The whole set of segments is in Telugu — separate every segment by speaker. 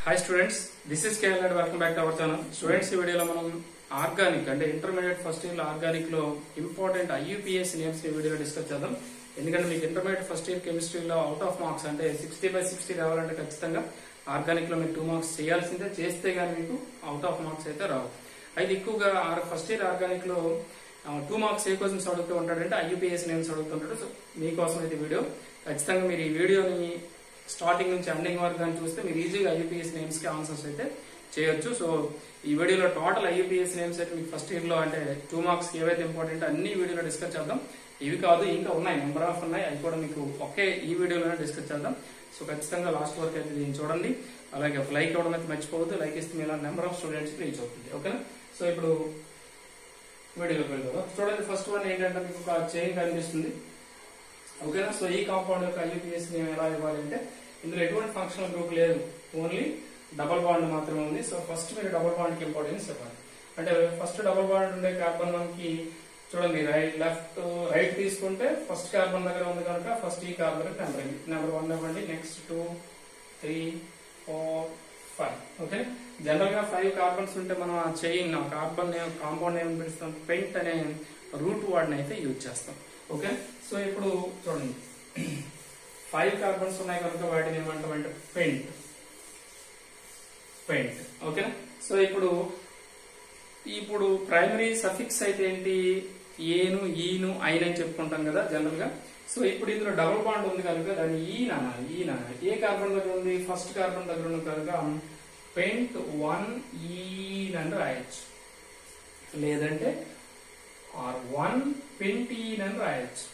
Speaker 1: Hi students this is KL welcome back to our channel students ఈ వీడియోలో మనం ఆర్గానిక్ అంటే ఇంటర్మీడియట్ ఫస్ట్ ఇయర్ ఆర్గానిక్ లో ఇంపార్టెంట్ ఐయూపీఎస్ నేమ్స్ ఈ వీడియోలో డిస్కస్ చేద్దాం ఎందుకంటే మీకు ఇంటర్మీడియట్ ఫస్ట్ ఇయర్ కెమిస్ట్రీలో అవుట్ ఆఫ్ మార్క్స్ అంటే సిక్స్టీ బై సిక్స్టీ రావాలంటే ఖచ్చితంగా ఆర్గానిక్ లో మీరు టూ మార్క్స్ చేయాల్సిందే చేస్తే గానీ మీకు అవుట్ ఆఫ్ మార్క్స్ అయితే రావు అయితే ఎక్కువగా ఫస్ట్ ఇయర్ ఆర్గానిక్ లో టూ మార్క్స్ ఏ క్వశ్చన్స్ అడుగుతూ ఉంటాడంటే ఐయూపీఎస్ నేమ్స్ అడుగుతుంటాడు సో మీకోసం అయితే వీడియో ఖచ్చితంగా మీరు ఈ వీడియోని స్టార్టింగ్ నుంచి ఎండింగ్ వరకు కానీ చూస్తే మీరు ఈజీగా ఐయూపీఎస్ నేమ్స్ కి ఆన్సర్స్ అయితే చేయొచ్చు సో ఈ వీడియోలో టోటల్ ఐయూపీఎస్ నేమ్స్ అయితే మీకు ఫస్ట్ ఇయర్ లో అంటే టూ మార్క్స్ ఏవైతే ఇంపార్టెంట్ అన్ని వీడియోలో డిస్కస్ చేద్దాం ఇవి కాదు ఇంకా ఉన్నాయి నెంబర్ ఆఫ్ ఉన్నాయి అవి కూడా మీకు ఒకే ఈ వీడియోలోనే డిస్కస్ చేద్దాం సో ఖచ్చితంగా లాస్ట్ వరకు అయితే దీన్ని చూడండి అలాగే ఒక లైక్ ఇవ్వడం అయితే మర్చిపోవద్దు లైక్ ఇస్తే మీ నెంబర్ ఆఫ్ స్టూడెంట్స్ రీచ్ అవుతుంది ఓకేనా సో ఇప్పుడు వీడియోలోకి వెళ్దాం చూడండి ఫస్ట్ వన్ ఏంటంటే మీకు ఒక చైన్ కనిపిస్తుంది ఓకేనా సో ఈ కాంపౌండ్ యొక్క ఐయూపీఎస్ నేమ్ ఎలా ఇవ్వాలంటే ఇందులో ఎటువంటి ఫంక్షనల్ గ్రూప్ లేదు ఓన్లీ డబుల్ బాండ్ మాత్రమే ఉంది సో ఫస్ట్ మీరు డబుల్ బాండ్ కి ఇంపార్టెన్స్ ఇవ్వాలి అంటే ఫస్ట్ డబుల్ బాండ్ ఉండే కార్బన్ మనకి చూడండి రైట్ లెఫ్ట్ రైట్ తీసుకుంటే ఫస్ట్ కార్బన్ దగ్గర ఉంది కనుక ఫస్ట్ ఈ కార్బన్ నెంబర్ నెంబర్ వన్ ఇవ్వండి next two three four five okay general గా ఫైవ్ కార్బన్స్ ఉంటే మనం ఆ చైన్ ఆ కార్బన్ కాంపౌండ్ ఏం పిలుస్తాం పెయింట్ అనే రూట్ వాడిని అయితే యూజ్ చేస్తాం ఓకే సో ఇప్పుడు చూడండి ఫైవ్ కార్బన్స్ ఉన్నాయి కనుక వాటిని ఏమంటామంటే పెయింట్ పెయింట్ ఓకే సో ఇప్పుడు ఇప్పుడు ప్రైమరీ సఫిక్స్ అయితే ఏంటి ఏను ఈను ఐన్ అని చెప్పుకుంటాం కదా జనరల్ గా సో ఇప్పుడు ఇందులో డబుల్ బాండ్ ఉంది కనుక దాన్ని ఈన్ అనాలి ఈన్ అనాలి ఏ కార్బన్ దగ్గర ఉంది ఫస్ట్ కార్బన్ దగ్గర ఉంది కనుక పెయింట్ వన్ ఈన్ అని రాయొచ్చు లేదంటే ఆర్ వన్ పెంటీన్ అని రాయొచ్చు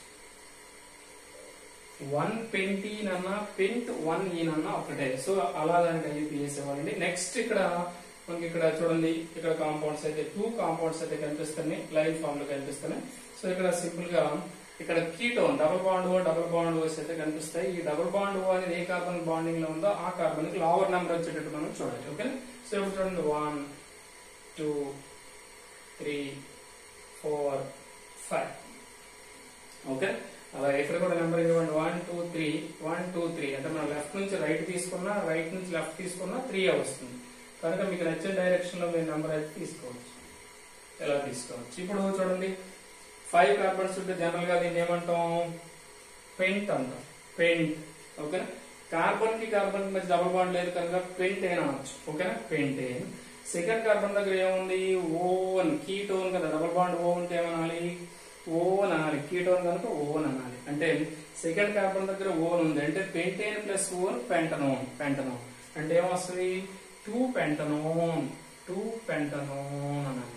Speaker 1: వన్ పెంటీన్ అన్న పెంట్ వన్ ఈన్ అన్న ఒకటే సో అలా దానికి ఐపీఎస్ ఇవ్వాలండి నెక్స్ట్ ఇక్కడ మనకి ఇక్కడ చూడండి ఇక్కడ కాంపౌండ్స్ అయితే టూ కాంపౌండ్స్ అయితే కనిపిస్తున్నాయి లైన్ ఫామ్ లో కనిపిస్తున్నాయి సో ఇక్కడ సింపుల్ గా ఇక్కడ ketone double bond O double bond O's అయితే కనిపిస్తాయి ఈ డబుల్ బాండ్ ఓ అనేది ఏ కార్బన్ బాండింగ్ లో ఉందో ఆ కార్బన్ కి లావర్ నెంబర్ వచ్చేటట్టు మనం చూడాలి ఓకే సో ఇప్పుడు చూడండి one two three four five okay అలా ఇక్కడ కూడా నెంబర్ ఇవ్వండి one two three one two three అంటే మనం లెఫ్ట్ నుంచి రైట్ తీసుకున్నా రైట్ నుంచి లెఫ్ట్ తీసుకున్నా త్రీ వస్తుంది కనుక మీకు నచ్చిన డైరెక్షన్ లో మీరు నెంబర్ అయితే తీసుకోవచ్చు ఎలా తీసుకోవచ్చు ఇప్పుడు చూడండి ఫైవ్ కార్బన్స్ ఉంటే జనరల్ గా దీన్ని ఏమంటాం పెయింట్ అంటాం పెయింట్ ఓకేనా కార్బన్ కి కార్బన్ కి మధ్య డబుల్ బాండ్ లేదు కనుక పెయింట్ అయినా అనొచ్చు ఓకేనా పెయింట్ సెకండ్ కార్బన్ దగ్గర ఏముంది ఓన్ కీటోన్ కదా డబుల్ బాండ్ ఓ ఉంటే ఏమనాలి ఓన్ అనాలి కీటోన్ కనుక ఓన్ అనాలి అంటే సెకండ్ కార్బన్ దగ్గర ఓన్ ఉంది అంటే pentane plus one pentanone pentanone అంటే ఏమొస్తుంది టూ పెంటనోన్ టూ పెంటనోన్ అనాలి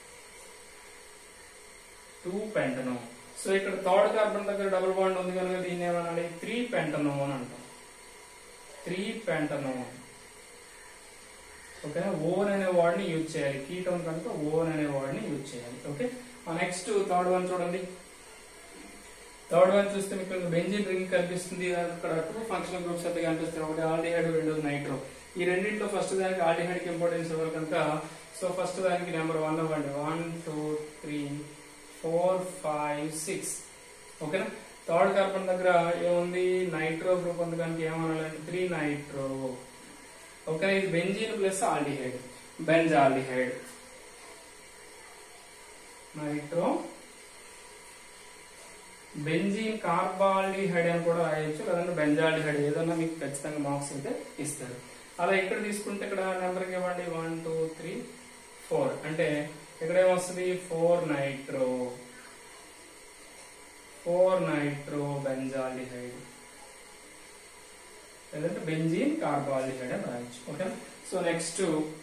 Speaker 1: టూ పెంటనోన్ సో ఇక్కడ థర్డ్ కార్బన్ దగ్గర డబుల్ బాండ్ ఉంది కనుక దీన్ని ఏమనాలి త్రీ పెంటనోన్ అంటాం త్రీ పెంటనోన్ ఓకేనా ఓన్ అనే వాడిని యూజ్ చేయాలి కీటోన్ కనుక ఓన్ అనే వాడిని యూజ్ చేయాలి ఓకే నెక్స్ట్ థర్డ్ వన్ చూడండి థర్డ్ వన్ చూస్తే మీకు బెంజిన్ రింగ్ కనిపిస్తుంది అక్కడ టూ ఫంక్షనల్ గ్రూప్స్ అయితే కనిపిస్తాయి ఒకటి ఆల్డిహైడ్ రెండు నైట్రో ఈ రెండింటిలో ఫస్ట్ దానికి ఆల్డిహైడ్ కి ఇంపార్టెన్స్ ఇవ్వాలి కనుక సో ఫస్ట్ దానికి నెంబర్ వన్ ఇవ్వండి one two three four five six ఓకేనా థర్డ్ కార్బన్ దగ్గర ఏముంది నైట్రో గ్రూప్ ఉంది కనుక ఏమనాలంటే త్రీ నైట్రో ఓకే ఇది benzene plus aldehyde benzaldehyde nitro benzene carbaldehyde అని కూడా రాయొచ్చు లేదంటే బెంజాల్డిహైడ్ ఏదన్నా మీకు ఖచ్చితంగా మార్క్స్ అయితే ఇస్తారు అలా ఇక్కడ తీసుకుంటే ఇక్కడ నెంబర్ ఇవ్వండి వన్ టూ త్రీ ఫోర్ అంటే ఇక్కడ ఏమొస్తుంది four nitro four nitro benzaldehyde లేదంటే బెంజీన్ కార్బాల్డిహైడ్ అని రాయొచ్చు ఓకే సో నెక్స్ట్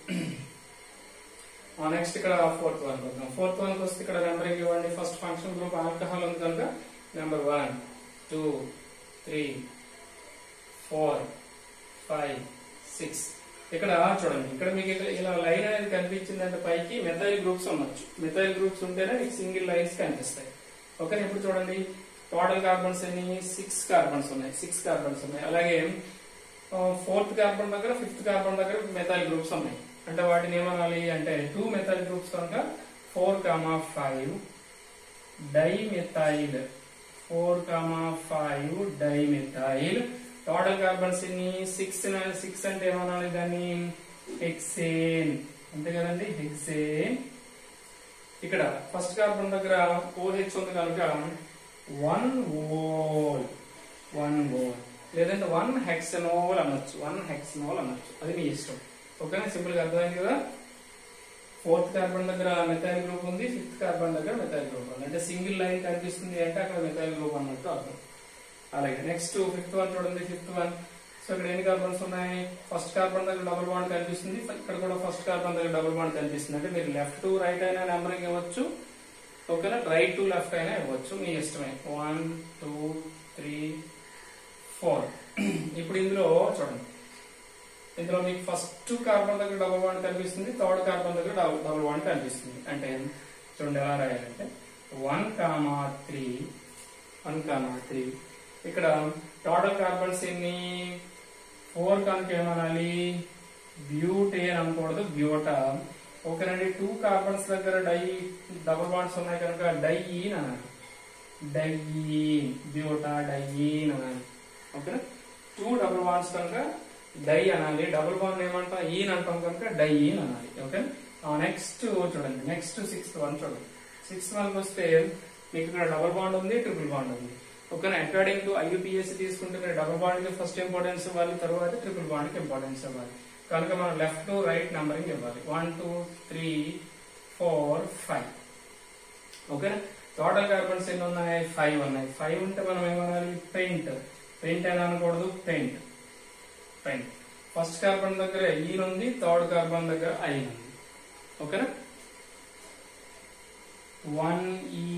Speaker 1: నెక్స్ట్ ఇక్కడ ఫోర్త్ వన్ వద్దాం ఫోర్త్ వన్ వస్తే ఇక్కడ నెంబరింగ్ ఇవ్వండి ఫస్ట్ ఫంక్షన్ గ్రూప్ ఆల్కహాల్ ఉంది కనుక number one two three four five six ఇక్కడ చూడండి ఇక్కడ మీకు ఇక్కడ ఇలా లైన్ అనేది కనిపించిందంటే పైకి మెథైల్ గ్రూప్స్ ఉండొచ్చు మెథైల్ గ్రూప్స్ ఉంటేనే మీకు సింగిల్ లైన్స్ కనిపిస్తాయి ఓకే ఇప్పుడు చూడండి టోటల్ కార్బన్స్ ఎన్ని సిక్స్ కార్బన్స్ ఉన్నాయి సిక్స్ కార్బన్స్ ఉన్నాయి అలాగే ఫోర్త్ కార్బన్ దగ్గర ఫిఫ్త్ కార్బన్ దగ్గర మెథైల్ గ్రూప్స్ ఉన్నాయి అంటే వాటిని ఏమనాలి అంటే టూ మెథైల్ గ్రూప్స్ కనుక four comma five dimethyl four comma five dimethyl total carbons ఎన్ని సిక్స్ సిక్స్ అంటే ఏమనాలి దాన్ని హెక్సేన్ అంతే కదండి హెక్సేన్ ఇక్కడ ఫస్ట్ కార్బన్ దగ్గర ఓహెచ్ ఉంది కనుక వన్ ఓల్ వన్ ఓల్ లేదంటే వన్ హెక్సనోల్ అనొచ్చు వన్ హెక్సనోల్ అనొచ్చు అది మీ ఇష్టం ఓకేనా సింపుల్ గా అర్థమైంది కదా ఫోర్త్ కార్బన్ దగ్గర మెథైల్ గ్రూప్ ఉంది ఫిఫ్త్ కార్బన్ దగ్గర మెథైల్ గ్రూప్ ఉంది అంటే సింగిల్ లైన్ కనిపిస్తుంది అంటే అక్కడ మెథైల్ గ్రూప్ అన్నట్టు అర్థం అలాగే నెక్స్ట్ ఫిఫ్త్ వన్ చూడండి ఫిఫ్త్ వన్ సో ఇక్కడ ఎన్ని కార్బన్స్ ఉన్నాయి ఫస్ట్ కార్బన్ దగ్గర డబుల్ బాండ్ కనిపిస్తుంది ఇక్కడ కూడా ఫస్ట్ కార్బన్ దగ్గర డబుల్ బాండ్ కనిపిస్తుంది అంటే మీరు లెఫ్ట్ టు రైట్ అయినా నెంబరింగ్ ఇవ్వచ్చు ఓకేనా రైట్ టు లెఫ్ట్ అయినా ఇవ్వచ్చు మీ ఇష్టమే వన్ టూ త్రీ ఫోర్ ఇప్పుడు ఇందులో చూడండి ఇందులో మీకు ఫస్ట్ కార్బన్ దగ్గర డబుల్ బాండ్ కనిపిస్తుంది థర్డ్ కార్బన్ దగ్గర డబుల్ డబుల్ బాండ్ కనిపిస్తుంది అంటే చూడండి ఎలా రాయాలంటే one comma three one comma three ఇక్కడ టోటల్ కార్బన్స్ ఎన్ని ఫోర్ కనుక ఏమనాలి బ్యూటేన్ అనకూడదు బ్యూటా ఓకేనండి టూ కార్బన్స్ దగ్గర డై డబుల్ బాండ్స్ ఉన్నాయి కనుక డైఈన్ అనాలి డైఈన్ బ్యూటా డైఈన్ అనాలి ఓకేనా టూ డబుల్ బాండ్స్ కనుక డై అనాలి డబుల్ బాండ్ ఏమంటాం ఈన్ అంటాం కనుక డై ఈన్ అనాలి ఓకే నెక్స్ట్ చూడండి నెక్స్ట్ సిక్స్త్ వన్ చూడండి సిక్స్త్ వన్ వస్తే మీకు ఇక్కడ డబుల్ బాండ్ ఉంది ట్రిపుల్ బాండ్ ఉంది ఓకేనా అకార్డింగ్ టు ఐయుపిఎస్సి తీసుకుంటే మీరు డబుల్ బాండ్ కి ఫస్ట్ ఇంపార్టెన్స్ ఇవ్వాలి తర్వాత ట్రిపుల్ బాండ్ కి ఇంపార్టెన్స్ ఇవ్వాలి కనుక మనం లెఫ్ట్ టు రైట్ నంబరింగ్ ఇవ్వాలి one two three four five ఓకేనా టోటల్ కార్బన్స్ ఎన్ని ఉన్నాయి ఫైవ్ ఉన్నాయి ఫైవ్ ఉంటే మనం ఏమనాలి పెయింట్ పెయింట్ అని అనకూడదు పెయింట్ పెయింట్ ఫస్ట్ కార్బన్ దగ్గర ఈన్ ఉంది థర్డ్ కార్బన్ దగ్గర ఐన్ ఉంది ఓకేనా వన్ ఈ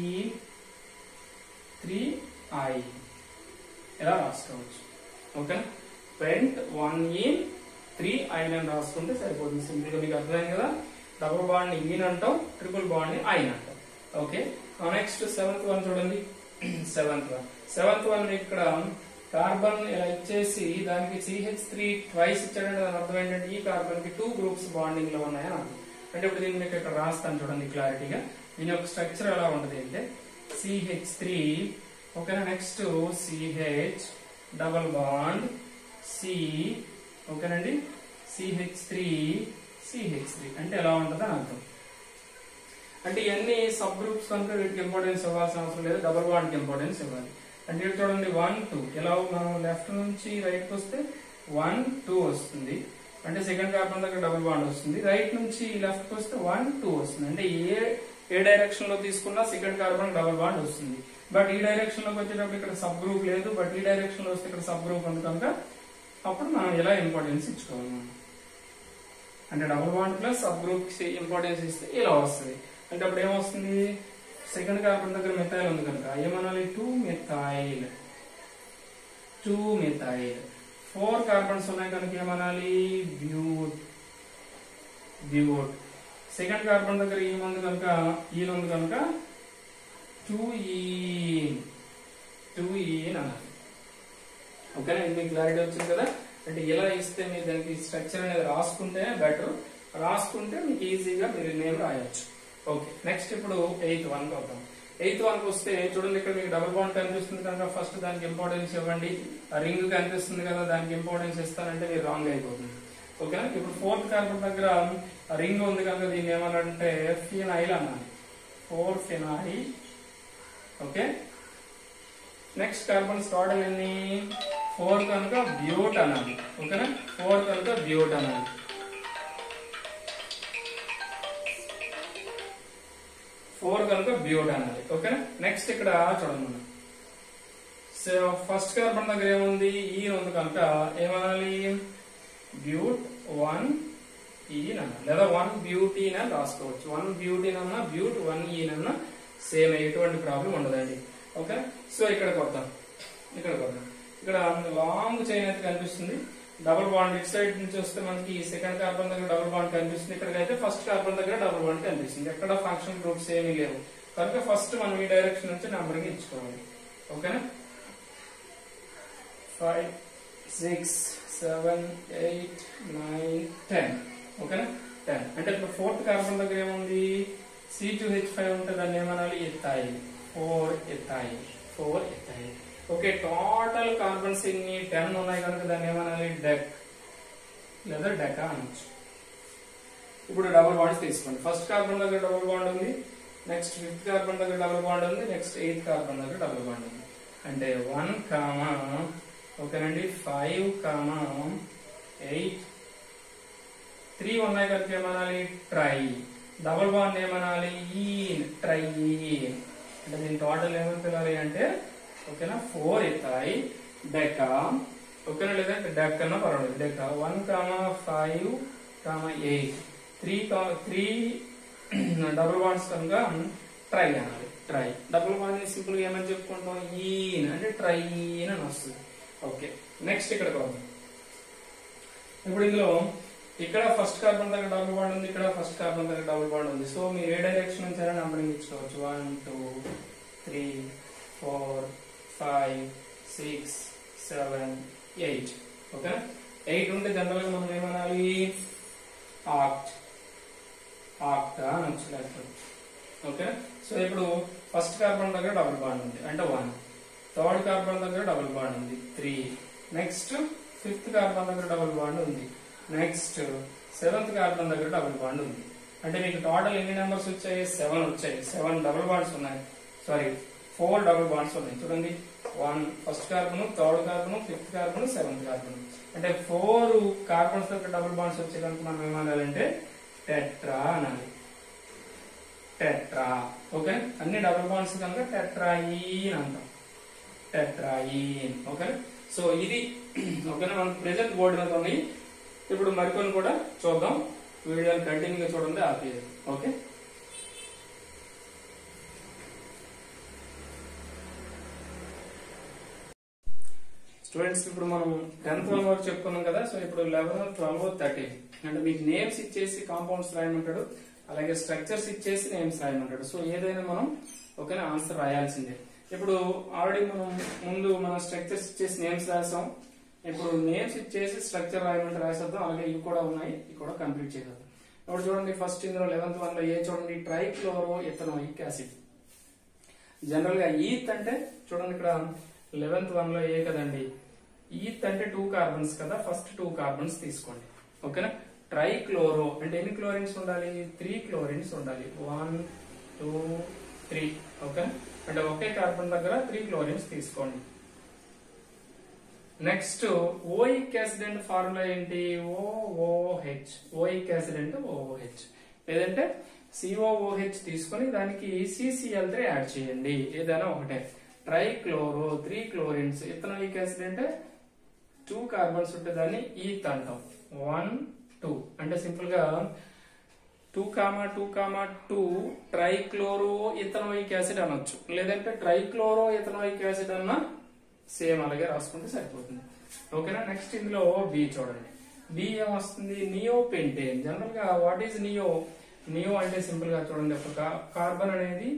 Speaker 1: త్రీ ఐ ఇలా రాసుకోవచ్చు ఓకేనా pent one ene three yne అని రాసుకుంటే సరిపోతుంది సింపుల్ గా మీకు అర్థమైంది కదా డబుల్ బాండ్ ని ఈన్ అంటాం ట్రిపుల్ బాండ్ ని ఐన్ అంటాం ఓకే నెక్స్ట్ సెవెంత్ వన్ చూడండి సెవెంత్ వన్ సెవెంత్ వన్ ఇక్కడ కార్బన్ ఇలా ఇచ్చేసి దానికి సిహెచ్ త్రీ ట్వైస్ ఇచ్చాడంటే దాని అర్థం ఏంటంటే ఈ కార్బన్ కి టూ గ్రూప్స్ బాండింగ్ లో ఉన్నాయని అర్థం అంటే ఇప్పుడు దీన్ని మీకు ఇక్కడ రాస్తాను చూడండి క్లారిటీగా దీని యొక్క స్ట్రక్చర్ ఎలా ఉంటుంది అంటే సిహెచ్ త్రీ ఓకేనా next CH double bond C ఓకేనండి సిహెచ్ త్రీ సిహెచ్ త్రీ అంటే ఎలా ఉంటుంది అని అర్థం అంటే ఇవన్నీ సబ్ గ్రూప్స్ కనుక వీటికి ఇంపార్టెన్స్ ఇవ్వాల్సిన అవసరం లేదు డబల్ బాండ్ కి ఇంపార్టెన్స్ ఇవ్వాలి అంటే ఇక్కడ చూడండి వన్ టూ ఇలా మనం లెఫ్ట్ నుంచి రైట్ వస్తే వన్ టూ వస్తుంది అంటే సెకండ్ కార్బన్ దగ్గర డబుల్ బాండ్ వస్తుంది రైట్ నుంచి లెఫ్ట్ వస్తే వన్ టూ వస్తుంది అంటే ఏ ఏ డైరెక్షన్ లో తీసుకున్నా సెకండ్ కార్బన్ డబుల్ బాండ్ వస్తుంది బట్ ఈ డైరెక్షన్ లోకి వచ్చేటప్పుడు ఇక్కడ సబ్ గ్రూప్ లేదు బట్ ఈ డైరెక్షన్ లో వస్తే ఇక్కడ సబ్ గ్రూప్ ఉంది కనుక అప్పుడు మనం ఎలా ఇంపార్టెన్స్ ఇచ్చుకోవాలి మనం అంటే double bond plus sub group importance ఇస్తే ఇలా వస్తుంది అంటే అప్పుడు ఏమొస్తుంది సెకండ్ కార్బన్ దగ్గర మెథైల్ ఉంది కనుక ఏమనాలి two methyl two methyl four carbons ఉన్నాయి కనుక ఏమనాలి బ్యూట్ బ్యూట్ సెకండ్ కార్బన్ దగ్గర ఏముంది కనుక ఈన్ ఉంది కనుక టూ ఈన్ టూ ఈన్ అనాలి ఓకేనా ఇది మీకు క్లారిటీ వచ్చింది కదా అంటే ఇలా ఇస్తే మీరు దానికి స్ట్రక్చర్ అనేది రాసుకుంటే బెటర్ రాసుకుంటే మీకు ఈజీగా మీరు నేమ్ రాయొచ్చు ఓకే నెక్స్ట్ ఇప్పుడు ఎయిత్ వన్ వద్దాం ఎయిత్ వన్ వస్తే చూడండి ఇక్కడ మీకు డబుల్ బాండ్ కనిపిస్తుంది కనుక ఫస్ట్ దానికి ఇంపార్టెన్స్ ఇవ్వండి రింగ్ కనిపిస్తుంది కదా దానికి ఇంపార్టెన్స్ ఇస్తానంటే మీరు రాంగ్ అయిపోతుంది ఓకేనా ఇప్పుడు ఫోర్త్ కార్బన్ దగ్గర రింగ్ ఉంది కనుక దీన్ని ఏమన్నారంటే ఫినాయిల్ అన్నాను four phenyl okay next carbons total ఎన్ని ఫోర్ కనుక బ్యూట్ అనాలి ఓకేనా ఫోర్ కనుక బ్యూట్ అనాలి ఫోర్ కనుక బ్యూట్ అనాలి ఓకేనా నెక్స్ట్ ఇక్కడ చూడండి మనం సో ఫస్ట్ కార్బన్ దగ్గర ఏముంది ఈ ఉంది కనుక ఏమనాలి బ్యూట్ వన్ ఈన్ అన్న లేదా వన్ బ్యూటీన్ అని రాసుకోవచ్చు వన్ బ్యూటీన్ అన్న బ్యూట్ వన్ ఈన్ అన్న సేమ్ ఎటువంటి ప్రాబ్లం ఉండదండి ఓకే సో ఇక్కడ కొడతాం ఇక్కడ కొడతాం ఇక్కడ లాంగ్ చైన్ అయితే కనిపిస్తుంది డబుల్ బాండ్ ఇట్ సైడ్ నుంచి వస్తే మనకి సెకండ్ కార్బన్ దగ్గర డబుల్ బాండ్ కనిపిస్తుంది ఇక్కడికైతే ఫస్ట్ కార్బన్ దగ్గర డబుల్ బాండ్ కనిపిస్తుంది ఎక్కడ ఫంక్షన్ గ్రూప్స్ ఏమీ లేవు కనుక ఫస్ట్ మనం ఈ డైరెక్షన్ నుంచి నంబరింగ్ ఇచ్చుకోవాలి ఓకేనా five six seven eight nine ten ఓకేనా టెన్ అంటే ఇప్పుడు ఫోర్త్ కార్బన్ దగ్గర ఏముంది సి టూ హెచ్ ఫైవ్ ఉంటే దాన్ని ఏమనాలి ఎత్తాయి ఫోర్ ఎత్తాయి ఫోర్ ఎత్తాయి ఓకే టోటల్ కార్బన్స్ ఇన్ని టెన్ ఉన్నాయి కనుక దాన్ని ఏమనాలి డెక్ లేదా డెకా అనొచ్చు ఇప్పుడు డబుల్ బాండ్స్ తీసుకోండి ఫస్ట్ కార్బన్ దగ్గర డబుల్ బాండ్ ఉంది నెక్స్ట్ ఫిఫ్త్ కార్బన్ దగ్గర డబుల్ బాండ్ ఉంది నెక్స్ట్ ఎయిత్ కార్బన్ దగ్గర డబుల్ బాండ్ ఉంది అంటే వన్ కామా ఓకేనండి ఫైవ్ కామా ఎయిట్ త్రీ ఉన్నాయి కనుక ఏమనాలి ట్రై డబుల్ బాండ్ ఏమనాలి ఈన్ ట్రై ఈన్ అంటే దీని టోటల్ ఏమని పిలాలి అంటే ఓకేనా ఫోర్ ఎత్తాయి డెకా ఓకేనా లేదంటే డెక్ అన్న పర్వాలేదు deca one comma five comma eight three three double bonds కనుక ట్రై అనాలి ట్రై డబుల్ బాండ్ సింపుల్ గా ఏమని చెప్పుకుంటాం ఈన్ అంటే ట్రై అని వస్తుంది ఓకే నెక్స్ట్ ఇక్కడ వద్దాం ఇప్పుడు ఇందులో ఇక్కడ ఫస్ట్ కార్బన్ దగ్గర డబుల్ బాండ్ ఉంది ఇక్కడ ఫస్ట్ కార్బన్ దగ్గర డబుల్ బాండ్ ఉంది సో మీరు ఏ డైరెక్షన్ నుంచి అయినా నంబరింగ్ ఇచ్చుకోవచ్చు one two three four five six seven eight okay eight ఉంటే జనరల్ గా మనం ఏమనాలి ఆక్ట్ ఆక్ట్ అని వచ్చి ఓకే సో ఇప్పుడు ఫస్ట్ కార్బన్ దగ్గర డబుల్ బాండ్ ఉంది అంటే వన్ థర్డ్ కార్బన్ దగ్గర డబుల్ బాండ్ ఉంది త్రీ నెక్స్ట్ ఫిఫ్త్ కార్బన్ దగ్గర డబుల్ బాండ్ ఉంది నెక్స్ట్ సెవెంత్ కార్బన్ దగ్గర డబుల్ బాండ్ ఉంది అంటే మీకు టోటల్ ఎన్ని నెంబర్స్ వచ్చాయి సెవెన్ వచ్చాయి సెవెన్ డబుల్ బాండ్స్ ఉన్నాయి సారీ ఫోర్ డబుల్ బాండ్స్ ఉన్నాయి చూడండి one first carbon third carbon fifth carbon seventh carbon అంటే ఫోర్ కార్బన్స్ దగ్గర డబుల్ బాండ్స్ వచ్చే కనుక మనం ఏమనాలంటే టెట్రా అనాలి టెట్రా ఓకే అన్ని డబుల్ బాండ్స్ కనుక టెట్రాయిన్ అంటాం టెట్రాయిన్ ఓకే సో ఇది ఓకేనా మనకు ప్రెసెంట్ బోర్డు మీద ఉన్నాయి ఇప్పుడు మరికొన్ని కూడా చూద్దాం వీడియోని కంటిన్యూగా చూడండి ఆపేది ఓకే స్టూడెంట్స్ ఇప్పుడు మనం టెన్త్ వన్ వరకు చెప్పుకున్నాం కదా సో ఇప్పుడు లెవెన్ ట్వెల్వ్ థర్టీన్ అంటే మీకు నేమ్స్ ఇచ్చేసి కాంపౌండ్స్ రాయమంటాడు అలాగే స్ట్రక్చర్స్ ఇచ్చేసి నేమ్స్ రాయమంటాడు సో ఏదైనా మనం ఓకేనా ఆన్సర్ రాయాల్సిందే ఇప్పుడు ఆల్రెడీ మనం ముందు మన స్ట్రక్చర్స్ ఇచ్చేసి నేమ్స్ రాసాం ఇప్పుడు నేమ్స్ ఇచ్చేసి స్ట్రక్చర్ రాయమంటే రాసేద్దాం అలాగే ఇవి కూడా ఉన్నాయి ఇవి కూడా కంప్లీట్ చేసేద్దాం ఇప్పుడు చూడండి ఫస్ట్ ఇందులో లెవెన్త్ వన్ లో ఏ చూడండి ట్రైక్లోరో ఇథనోయిక్ యాసిడ్ జనరల్ గా ఈత్ అంటే చూడండి ఇక్కడ లెవెన్త్ వన్ లో ఏ కదండి ఈత్ అంటే టూ కార్బన్స్ కదా ఫస్ట్ టూ కార్బన్స్ తీసుకోండి ఓకేనా ట్రై క్లోరో అంటే ఎన్ని క్లోరిన్స్ ఉండాలి త్రీ క్లోరిన్స్ ఉండాలి వన్ టూ త్రీ ఓకే అంటే ఒకే కార్బన్ దగ్గర త్రీ క్లోరిన్స్ తీసుకోండి నెక్స్ట్ ఓయిక్ యాసిడ్ అంటే ఫార్ములా ఏంటి ఓఓహెచ్ ఓయిక్ యాసిడ్ అంటే ఓఓహెచ్ లేదంటే సిఓఓహెచ్ తీసుకొని దానికి సిసిఎల్ త్రీ యాడ్ చేయండి ఏదైనా ఒకటే trichloro three chlorines ethanoic acid అంటే టూ కార్బన్స్ ఉంటే దాన్ని ఈత్ అంటాం వన్ టూ అంటే సింపుల్ గా two comma two comma two trichloro ethanoic acid అనొచ్చు లేదంటే ట్రైక్లోరో ఇథనోయిక్ యాసిడ్ అన్నా సేమ్ అలాగే రాసుకుంటే సరిపోతుంది ఓకేనా నెక్స్ట్ ఇందులో బి చూడండి బి ఏమొస్తుంది నియో పెంటేన్ జనరల్ గా వాట్ ఈస్ నియో నియో అంటే సింపుల్ గా చూడండి ఒక కార్బన్ అనేది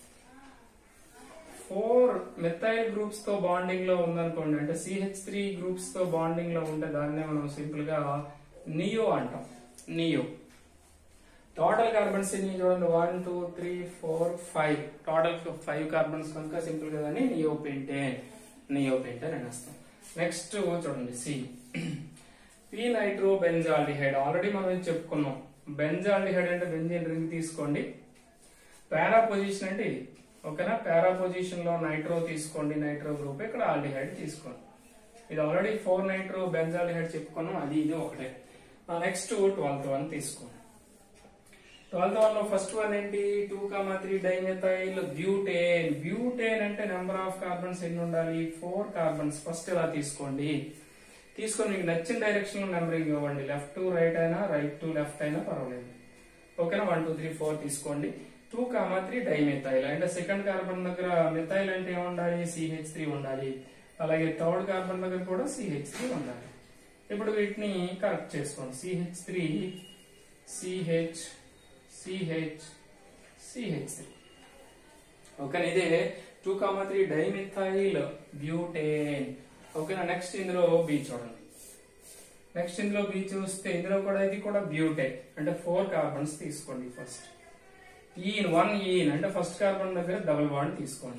Speaker 1: ఫోర్ మెథైల్ గ్రూప్స్ తో బాండింగ్ లో ఉందనుకోండి అంటే సిహెచ్ త్రీ గ్రూప్స్ తో బాండింగ్ లో ఉంటే దాన్నే మనం సింపుల్ గా నియో అంటాం నియో టోటల్ కార్బన్స్ ఎన్ని చూడండి one two three four five total five carbons కనుక సింపుల్ గా దాన్ని నియో పెంటేన్ నియో పెంటేన్ అని వస్తాం నెక్స్ట్ చూడండి C P nitro benzaldehyde already మనం ఇది చెప్పుకున్నాం బెంజాల్డిహైడ్ అంటే బెంజిన్ రింగ్ తీసుకోండి పారా పొజిషన్ అంటే ఇది ఓకేనా పారా పొజిషన్ లో నైట్రో తీసుకోండి నైట్రో గ్రూప్ ఇక్కడ ఆల్డిహైడ్ తీసుకోండి ఇది ఆల్రెడీ ఫోర్ నైట్రో బెంజాల్డిహైడ్ చెప్పుకున్నాం అది ఇది ఒకటే నెక్స్ట్ ట్వెల్త్ వన్ తీసుకోండి ట్వెల్త్ వన్ లో ఫస్ట్ వన్ ఏంటి two comma three dimethyl butane butane అంటే నెంబర్ ఆఫ్ కార్బన్స్ ఎన్ని ఉండాలి ఫోర్ కార్బన్స్ ఫస్ట్ ఇలా తీసుకోండి తీసుకొని మీకు నచ్చిన డైరెక్షన్ లో నెంబరింగ్ ఇవ్వండి లెఫ్ట్ టు రైట్ అయినా రైట్ టు లెఫ్ట్ అయినా పర్వాలేదు ఓకేనా వన్ టూ త్రీ ఫోర్ తీసుకోండి టూ కామా త్రీ డైమెథైల్ అంటే సెకండ్ కార్బన్ దగ్గర మెథైల్ అంటే ఏముండాలి సిహెచ్ త్రీ ఉండాలి అలాగే థర్డ్ కార్బన్ దగ్గర కూడా సిహెచ్ త్రీ ఉండాలి ఇప్పుడు వీటిని కరెక్ట్ చేసుకోండి CH three CH CH CH three ఓకేనా ఇదే two comma three dimethyl butane ఓకేనా నెక్స్ట్ ఇందులో బీ చూడండి నెక్స్ట్ ఇందులో బీ చూస్తే ఇందులో కూడా ఇది కూడా బ్యూటేన్ అంటే ఫోర్ కార్బన్స్ తీసుకోండి ఫస్ట్ ఈన్ వన్ ఈన్ అంటే ఫస్ట్ కార్బన్ దగ్గర డబుల్ బాండ్ తీసుకోండి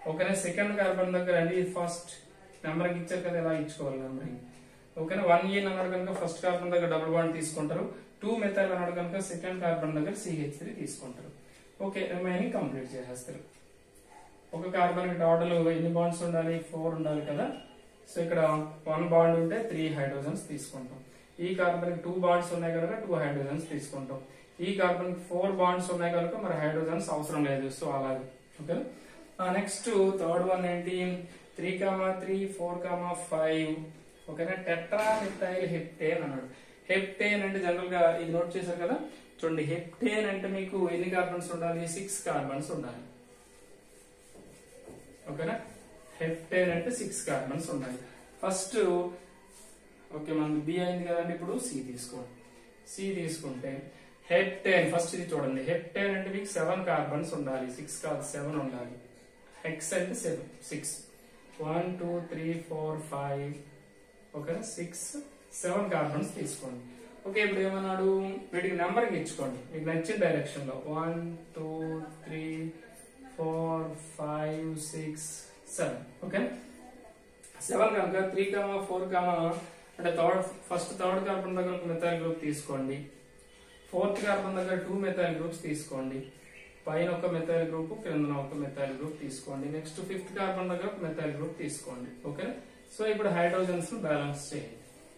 Speaker 1: ఓకేనా సెకండ్ కార్బన్ దగ్గర అండి ఫస్ట్ నెంబరింగ్ ఇచ్చారు కదా ఎలా ఇచ్చుకోవాలి నెంబరింగ్ ఓకేనా వన్ ఈన్ అన్నాడు కనుక ఫస్ట్ కార్బన్ దగ్గర డబుల్ బాండ్ తీసుకుంటారు టూ మెథైల్ అన్నాడు కనుక సెకండ్ కార్బన్ దగ్గర సిహెచ్ త్రీ తీసుకుంటారు ఓకే రిమైనింగ్ కంప్లీట్ చేసేస్తారు ఒక కార్బన్ టోటల్ ఎన్ని బాండ్స్ ఉండాలి ఫోర్ ఉండాలి కదా సో ఇక్కడ వన్ బాండ్ ఉంటే త్రీ హైడ్రోజన్స్ తీసుకుంటాం ఈ కార్బన్ టూ బాండ్స్ ఉన్నాయి కనుక టూ హైడ్రోజన్స్ తీసుకుంటాం ఈ కార్బన్ ఫోర్ బాండ్స్ ఉన్నాయి కనుక మరి హైడ్రోజన్స్ అవసరం లేదు సో అలాగే ఓకే నెక్స్ట్ థర్డ్ వన్ ఏంటి three comma three four comma five ఓకేనా టెట్రా మిథైల్ హెప్టేన్ అన్నాడు హెప్టేన్ అంటే జనరల్ గా ఇది నోట్ చేశారు కదా చూడండి హెప్టేన్ అంటే మీకు ఎన్ని కార్బన్స్ ఉండాలి సిక్స్ కార్బన్స్ ఉండాలి ఓకేనా హెప్టేన్ అంటే సిక్స్ కార్బన్స్ ఉండాలి ఫస్ట్ ఓకే మనకి బి అయింది కదండి ఇప్పుడు సి తీసుకోండి సి తీసుకుంటే హెప్టేన్ ఫస్ట్ ఇది చూడండి హెప్టేన్ అంటే మీకు సెవెన్ కార్బన్స్ ఉండాలి సిక్స్ కాదు సెవెన్ ఉండాలి హెక్స్ అంటే seven six one two three four five ఓకేనా సిక్స్ సెవెన్ కార్బన్స్ తీసుకోండి ఓకే ఇప్పుడు ఏమన్నాడు వీటికి నెంబరింగ్ ఇచ్చుకోండి మీకు నచ్చిన డైరెక్షన్ లో one two three four five six seven okay seven కనుక త్రీ కామా ఫోర్ కామా అంటే థర్డ్ ఫస్ట్ థర్డ్ కార్బన్ దగ్గర ఒక మెథైల్ గ్రూప్ తీసుకోండి ఫోర్త్ కార్బన్ దగ్గర టూ మెథైల్ గ్రూప్స్ తీసుకోండి పైన ఒక మెథైల్ గ్రూప్ క్రిందన ఒక మెథైల్ గ్రూప్ తీసుకోండి నెక్స్ట్ ఫిఫ్త్ కార్బన్ దగ్గర ఒక మెథైల్ గ్రూప్ తీసుకోండి ఓకే సో ఇప్పుడు హైడ్రోజన్స్ ను బ్యాలెన్స్ చేయండి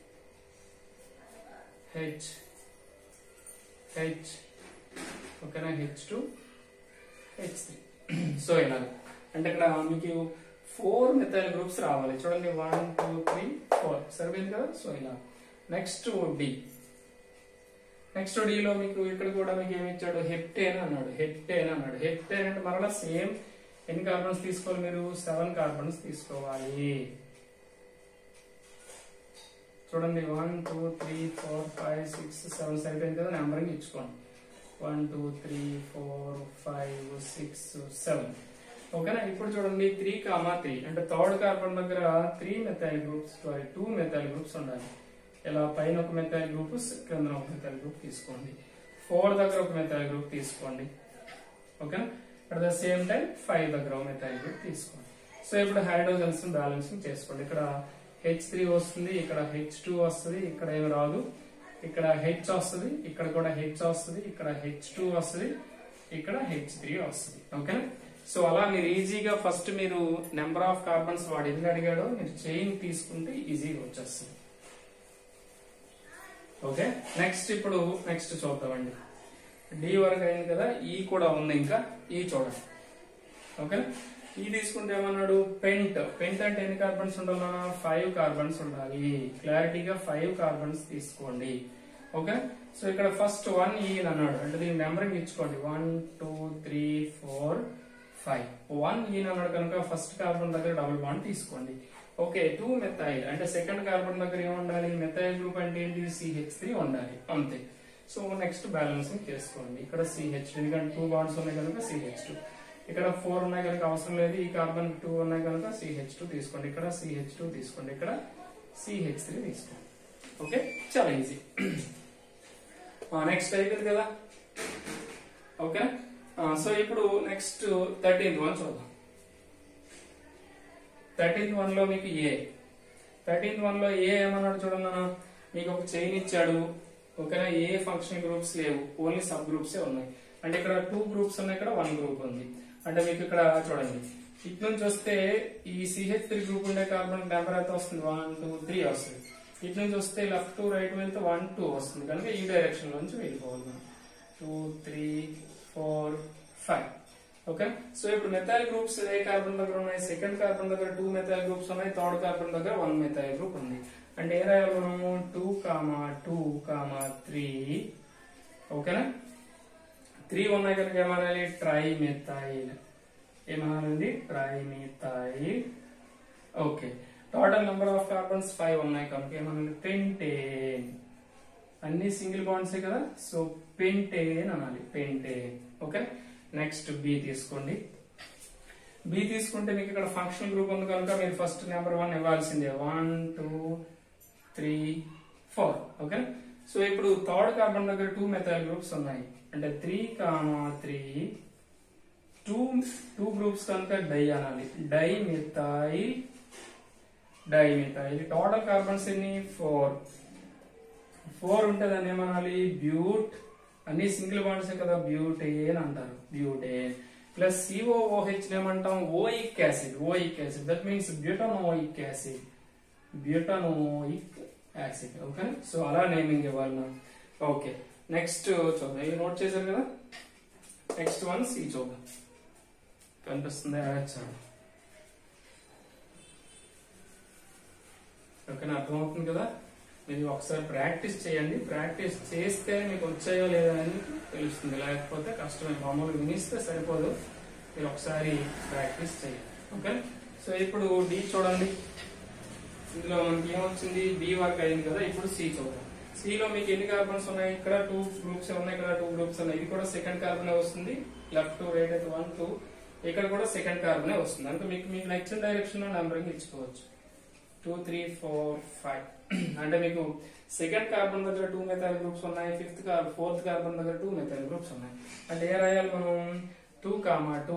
Speaker 1: హెచ్ హెచ్ ఓకేనా H two H three so ఇలా అంటే ఇక్కడ మీకు ఫోర్ మెథైల్ గ్రూప్స్ రావాలి చూడండి వన్ టూ త్రీ ఫోర్ సరిపోయింది కదా సో ఇలా నెక్స్ట్ డి నెక్స్ట్ లో మీకు ఇక్కడ కూడా మీకు ఏమి ఇచ్చాడు హెప్టేన్ అన్నాడు హెప్టేన్ అన్నాడు హెప్టేన్ అంటే మరలా సేమ్ ఎన్ని కార్బన్స్ తీసుకోవాలి మీరు సెవెన్ కార్బన్స్ తీసుకోవాలి చూడండి one two three four five six seven సరిపోయింది కదా నెంబరింగ్ ఇచ్చుకోండి one two three four five six seven ఓకేనా ఇప్పుడు చూడండి త్రీ కామా త్రీ అంటే థర్డ్ కార్బన్ దగ్గర three methyl groups sorry two methyl groups ఉండాలి ఇలా పైన ఒక మెథైల్ గ్రూప్ క్రింద ఒక మెథైల్ గ్రూప్ తీసుకోండి ఫోర్ దగ్గర ఒక మెథైల్ గ్రూప్ తీసుకోండి ఓకేనా at the same time five దగ్గర ఒక మెథైల్ గ్రూప్ తీసుకోండి సో ఇప్పుడు హైడ్రోజన్స్ బ్యాలెన్సింగ్ చేసుకోండి ఇక్కడ హెచ్ త్రీ వస్తుంది ఇక్కడ హెచ్ టూ వస్తుంది ఇక్కడ ఏమి రాదు ఇక్కడ హెచ్ వస్తుంది ఇక్కడ కూడా హెచ్ వస్తుంది ఇక్కడ హెచ్ టూ వస్తుంది ఇక్కడ హెచ్ త్రీ వస్తుంది ఓకేనా సో అలా మీరు ఈజీగా ఫస్ట్ మీరు నెంబర్ ఆఫ్ కార్బన్స్ వాడు ఎన్ని అడిగాడో మీరు చైన్ తీసుకుంటే ఈజీగా వచ్చేస్తుంది ఓకే నెక్స్ట్ ఇప్పుడు నెక్స్ట్ చూద్దామండి డి వరకు అయింది కదా ఈ కూడా ఉంది ఇంకా ఈ చూడండి ఓకే ఈ తీసుకుంటే ఏమన్నాడు పెంట్ పెంట్ అంటే ఎన్ని కార్బన్స్ ఉండాలన్నా ఫైవ్ కార్బన్స్ ఉండాలి క్లారిటీగా ఫైవ్ కార్బన్స్ తీసుకోండి ఓకే సో ఇక్కడ ఫస్ట్ వన్ ఈ అన్నాడు అంటే దీని నెంబరింగ్ ఇచ్చుకోండి one two three four five one ene అన్నాడు కనుక ఫస్ట్ కార్బన్ దగ్గర డబుల్ బాండ్ తీసుకోండి ఓకే టూ మెథైల్ అంటే సెకండ్ కార్బన్ దగ్గర ఏమి ఉండాలి మెథైల్ గ్రూప్ అంటే ఏంటి సిహెచ్ త్రీ ఉండాలి అంతే సో నెక్స్ట్ బ్యాలెన్సింగ్ చేసుకోండి ఇక్కడ సిహెచ్ ఎందుకంటే టూ బాండ్స్ ఉన్నాయి కనుక సిహెచ్ టూ ఇక్కడ ఫోర్ ఉన్నాయి కనుక అవసరం లేదు ఈ కార్బన్ టూ ఉన్నాయి కనుక సిహెచ్ టూ తీసుకోండి ఇక్కడ సిహెచ్ టూ తీసుకోండి ఇక్కడ సిహెచ్ త్రీ తీసుకోండి ఓకే చాలా ఈజీ నెక్స్ట్ అయిపోయింది కదా ఓకే సో ఇప్పుడు నెక్స్ట్ థర్టీన్త్ వన్ చూద్దాం థర్టీన్త్ వన్ లో మీకు ఏ థర్టీన్త్ వన్ లో ఏ ఏమన్నాడు చూడండి నాన్న. మీకు ఒక చైన్ ఇచ్చాడు ఓకేనా ఏ ఫంక్షన్ గ్రూప్స్ లేవు ఓన్లీ సబ్ గ్రూప్సే ఉన్నాయి అంటే ఇక్కడ టూ గ్రూప్స్ ఉన్నాయి ఇక్కడ వన్ గ్రూప్ ఉంది అంటే మీకు ఇక్కడ చూడండి ఇటు నుంచి వస్తే ఈ సిహెచ్ త్రీ గ్రూప్ ఉండే కార్బన్ నెంబర్ అయితే వస్తుంది వన్ టూ త్రీ వస్తుంది ఇటు నుంచి వస్తే లెఫ్ట్ టు రైట్ వెళ్తే వన్ టూ వస్తుంది కనుక ఈ డైరెక్షన్ నుంచి వెళ్ళిపోవాలి మనం two three four five okay so ఇప్పుడు మెథైల్ గ్రూప్స్ ఏ కార్బన్ దగ్గర ఉన్నాయి సెకండ్ కార్బన్ దగ్గర టూ మెథైల్ గ్రూప్స్ ఉన్నాయి థర్డ్ కార్బన్ దగ్గర వన్ మెథైల్ గ్రూప్ ఉంది అంటే ఏ రాయాలి మనము two comma two comma three ఓకేనా త్రీ ఉన్నాయి కనుక ఏమనాలి ట్రై మెథైల్ ఏమనాలండి trimethyl okay total number of carbons five ఉన్నాయి కనుక ఏమనాలి పెంటేన్ అన్ని సింగిల్ బాండ్సే కదా సో పెంటేన్ అనాలి పెంటేన్ ఓకే నెక్స్ట్ బి తీసుకోండి బి తీసుకుంటే మీకు ఇక్కడ ఫంక్షన్ గ్రూప్ ఉంది కనుక మీరు ఫస్ట్ నెంబర్ వన్ ఇవ్వాల్సిందే one two three four okay so ఇప్పుడు థర్డ్ కార్బన్ దగ్గర టూ మెథైల్ గ్రూప్స్ ఉన్నాయి అంటే three comma three two two groups కనుక డై అనాలి dimethyl die methyl total carbons ఎన్ని ఫోర్ ఫోర్ ఉంటే దాన్ని ఏమనాలి బ్యూట్ అన్ని సింగిల్ బాండ్స్ కదా బ్యూటేన్ అంటారు బ్యూటేన్ ప్లస్ సిఓఓహెచ్ ఏమంటాం oic acid oic acid that means butanoic acid butanoic acid okay so అలా నేమింగ్ ఇవ్వాలి మనం ఓకే నెక్స్ట్ చూద్దాం ఇవి నోట్ చేశారు కదా నెక్స్ట్ వన్ సి చూద్దాం కనిపిస్తుంది చూడండి ఓకేనా అర్థమవుతుంది కదా మీరు ఒకసారి ప్రాక్టీస్ చేయండి ప్రాక్టీస్ చేస్తే మీకు వచ్చాయో లేదా అని తెలుస్తుంది లేకపోతే కష్టమే మామూలుగా వినిస్తే సరిపోదు మీరు ఒకసారి ప్రాక్టీస్ చేయండి ఓకే సో ఇప్పుడు డి చూడండి ఇందులో మనకి ఏమొచ్చింది బి వర్క్ అయింది కదా ఇప్పుడు సి చూద్దాం C లో మీకు ఎన్ని కార్బన్స్ ఉన్నాయి ఇక్కడ టూ గ్రూప్స్ ఉన్నాయి ఇక్కడ టూ గ్రూప్స్ ఉన్నాయి ఇది కూడా సెకండ్ కార్బన్ వస్తుంది లెఫ్ట్ టు రైట్ అయితే వన్ టూ ఇక్కడ కూడా సెకండ్ కార్బన్ వస్తుంది అంటే మీకు మీకు నచ్చిన డైరెక్షన్ లో నెంబరింగ్ ఇచ్చుకోవచ్చు టూ త్రీ ఫోర్ ఫైవ్ అంటే మీకు సెకండ్ కార్బన్ దగ్గర టూ మెథైల్ గ్రూప్స్ ఉన్నాయి ఫిఫ్త్ కార్బన్ ఫోర్త్ కార్బన్ దగ్గర టూ మెథైల్ గ్రూప్స్ ఉన్నాయి అంటే ఏ రాయాలి మనం two comma two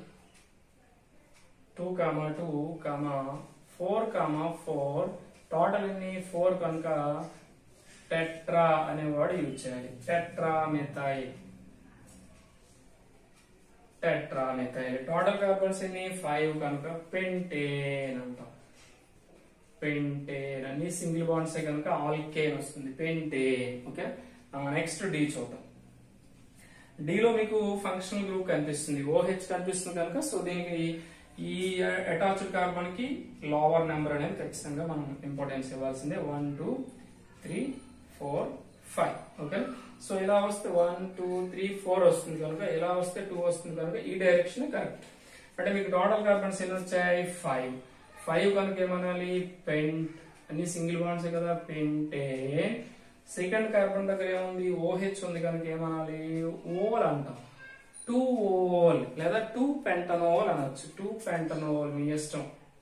Speaker 1: two comma two comma four comma four total ఎన్ని ఫోర్ కనుక టెట్రా అనే వర్డ్ యూజ్ చేయాలి tetramethyl tetramethyl total carbons ఎన్ని ఫైవ్ కనుక పెంటేన్ అంటాం పెంటేన్ అన్ని సింగిల్ బాండ్స్ కనుక ఆల్కేన్ వస్తుంది పెంటేన్ ఓకే నెక్స్ట్ డి చూద్దాం D లో మీకు ఫంక్షనల్ గ్రూప్ కనిపిస్తుంది ఓహెచ్ కనిపిస్తుంది కనుక సో దీనికి ఈ అటాచ్డ్ కార్బన్ కి లోవర్ నెంబర్ అనేది ఖచ్చితంగా మనం ఇంపార్టెన్స్ ఇవ్వాల్సిందే one two three four five okay so ఇలా వస్తే వన్ టూ త్రీ ఫోర్ వస్తుంది కనుక ఇలా వస్తే టూ వస్తుంది కనుక ఈ డైరెక్షన్ కరెక్ట్ అంటే మీకు టోటల్ కార్బన్స్ ఎన్ని వచ్చాయి ఫైవ్ ఫైవ్ కనుక ఏమనాలి పెంట్ అన్ని సింగిల్ బాండ్స్ కదా పెంటే సెకండ్ కార్బన్ దగ్గర ఏముంది ఓహెచ్ ఉంది కనుక ఏమనాలి ఓల్ అంటాం టూ ఓల్ లేదా టూ పెంటనోల్ అనొచ్చు టూ పెంటనోల్ మీ ఇష్టం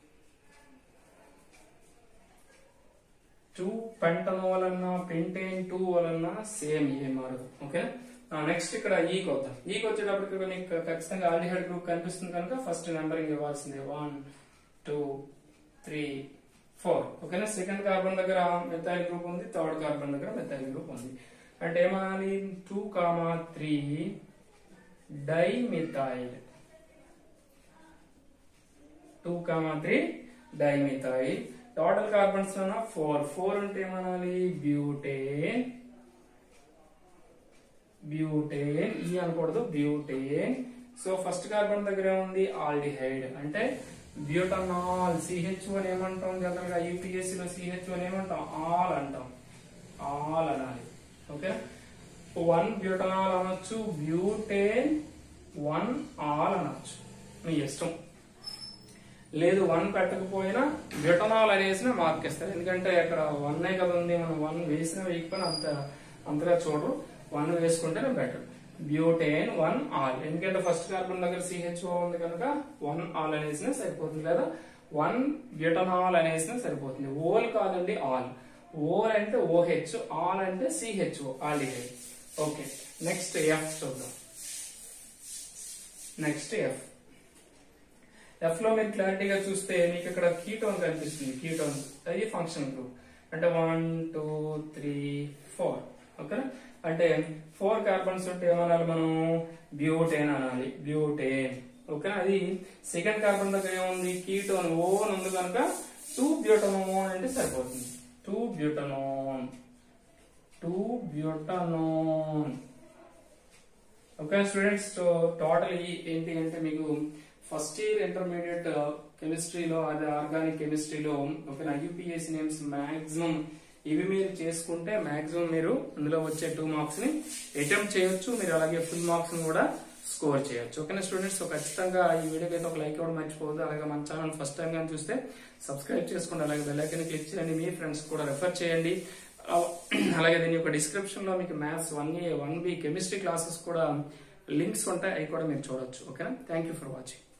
Speaker 1: టూ పెంటనోల్ అన్నా పెంటేన్ టూ ఓల్ అన్నా సేమ్ ఏ మారదు ఓకే నెక్స్ట్ ఇక్కడ ఈకి వద్దాం ఈకి వచ్చేటప్పటికి ఇక్కడ మీకు ఖచ్చితంగా ఆల్డిహైడ్ గ్రూప్ కనిపిస్తుంది కనుక ఫస్ట్ నెంబరింగ్ ఇవ్వాల్సిందే వన్ టూ త్రీ ఫోర్ ఓకేనా సెకండ్ కార్బన్ దగ్గర మెథైల్ గ్రూప్ ఉంది థర్డ్ కార్బన్ దగ్గర మెథైల్ గ్రూప్ ఉంది అంటే ఏమనాలి two comma three dimethyl two comma three dimethyl total carbons four four అంటే ఏమనాలి బ్యూటేన్ బ్యూటేన్ ఈ అనకూడదు బ్యూటేన్ సో ఫస్ట్ కార్బన్ దగ్గర ఏముంది ఆల్డిహైడ్ అంటే బ్యూటనాల్ సిహెచ్ అని ఏమంటాం జనరల్ గా యూపీఎస్సీ లో సిహెచ్ అని ఏమంటాం ఆల్ అంటాం ఆల్ అనాలి ఓకే వన్ బ్యూటనాల్ అనొచ్చు బ్యూటేన్ వన్ ఆల్ అనొచ్చు మీ ఇష్టం లేదు వన్ పెట్టకపోయినా బ్యూటనాల్ అనేసిన మార్క్ ఇస్తారు ఎందుకంటే అక్కడ వన్ కదా ఉంది మనం వన్ వేసిన వేయకపోయినా అంత అంతగా చూడరు వన్ వేసుకుంటేనే బెటర్ బ్యూటేన్ వన్ ఆల్ ఎందుకంటే ఫస్ట్ కార్బన్ దగ్గర సిహెచ్ఓ ఉంది కనుక వన్ ఆల్ అనేసిన సరిపోతుంది లేదా వన్ బ్యూటనాల్ అనేసిన సరిపోతుంది ఓల్ కాదండి ఆల్ ఓల్ అంటే ఓహెచ్ ఆల్ అంటే CHO aldehyde okay next F చూద్దాం నెక్స్ట్ ఎఫ్ ఎఫ్ లో మీరు క్లారిటీగా చూస్తే మీకు ఇక్కడ కీటోన్ కనిపిస్తుంది కీటోన్ అది ఫంక్షన్ గ్రూప్ అంటే వన్ టూ త్రీ ఫోర్ ఓకేనా అంటే ఫోర్ కార్బన్స్ ఉంటే ఏమనాలి మనం బ్యూటేన్ అనాలి బ్యూటేన్ ఓకేనా అది సెకండ్ కార్బన్ దగ్గర ఏముంది కీటోన్ ఓన్ ఉంది కనుక టూ బ్యూటనోన్ అంటే సరిపోతుంది two butanone two butanone okay students so total ఏంటి అంటే మీకు ఫస్ట్ ఇయర్ ఇంటర్మీడియట్ కెమిస్ట్రీలో అది ఆర్గానిక్ కెమిస్ట్రీలో ఓకే యూపీఎస్సీ నేమ్స్ మాక్సిమం ఇవి మీరు చేసుకుంటే మాక్సిమం మీరు అందులో వచ్చే టూ మార్క్స్ ని అటెంప్ట్ చేయొచ్చు మీరు అలాగే ఫుల్ మార్క్స్ ని కూడా స్కోర్ చేయొచ్చు ఓకేనా స్టూడెంట్స్ సో ఖచ్చితంగా ఈ వీడియోకి అయితే ఒక లైక్ ఇవ్వడం మర్చిపోవద్దు అలాగే మన ఛానల్ ఫస్ట్ టైం కానీ చూస్తే సబ్స్క్రైబ్ చేసుకోండి అలాగే బెల్ ఐకన్ క్లిక్ చేయండి మీ ఫ్రెండ్స్ కూడా రెఫర్ చేయండి అలాగే దీని యొక్క డిస్క్రిప్షన్ లో మీకు maths one A one B chemistry classes కూడా లింక్స్ ఉంటాయి అవి కూడా మీరు చూడొచ్చు ఓకేనా థ్యాంక్ యూ ఫర్ వాచింగ్